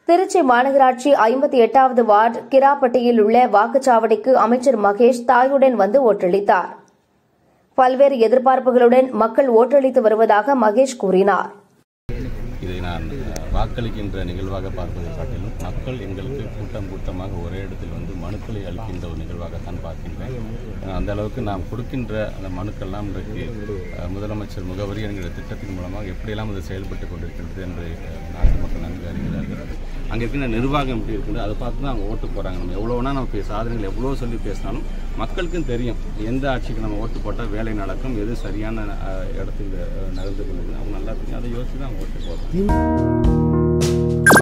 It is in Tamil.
திருச்சி மாநகராட்சி ஐம்பத்தி எட்டாவது வார்டு கிராப்பட்டியில் உள்ள வாக்குச்சாவடிக்கு அமைச்சர் மகேஷ் தாயுடன் வந்து ஓட்டளித்தார் பல்வேறு எதிர்பார்ப்புகளுடன் மக்கள் ஓட்டளித்து வருவதாக மகேஷ் கூறினார் இதை நான் அஹ், வாக்களிக்கின்ற நிகழ்வாக பார்ப்பதை காட்டிலும் மக்கள் எங்களுக்கு கூட்டம் கூட்டமாக ஒரே இடத்தில் வந்து மனுக்களை அளிக்கின்ற ஒரு நிகழ்வாகத்தான் பார்க்கின்றேன் அஹ், அந்த அளவுக்கு நாம் கொடுக்கின்ற அந்த மனுக்கள்லாம் இன்றைக்கு அஹ், முதலமைச்சர் முகவரி என்கிற திட்டத்தின் மூலமாக எப்படியெல்லாம் அது செயல்பட்டு கொண்டிருக்கின்றது என்று அஹ், நாட்டு மக்கள் நன்கு அறிகிறார்கள் அங்கே இருக்கின்ற நிர்வாகம் எப்படி இருக்குது அதை பார்த்து தான் அவங்க ஓட்டு போகிறாங்க நம்ம எவ்வளோ வேணால் நம்ம பே சாதனைகள் எவ்வளோ சொல்லி பேசினாலும் மக்களுக்கும் தெரியும் எந்த ஆட்சிக்கு நம்ம ஓட்டு போட்டால் வேலை நடக்கும் எது சரியான அஹ், இடத்தில் அஹ், நகர்ந்து கொள்ளுது அவங்க நல்லா தெரியும் அதை யோசிச்சு தான் அவங்க ஓட்டு போடுறாங்க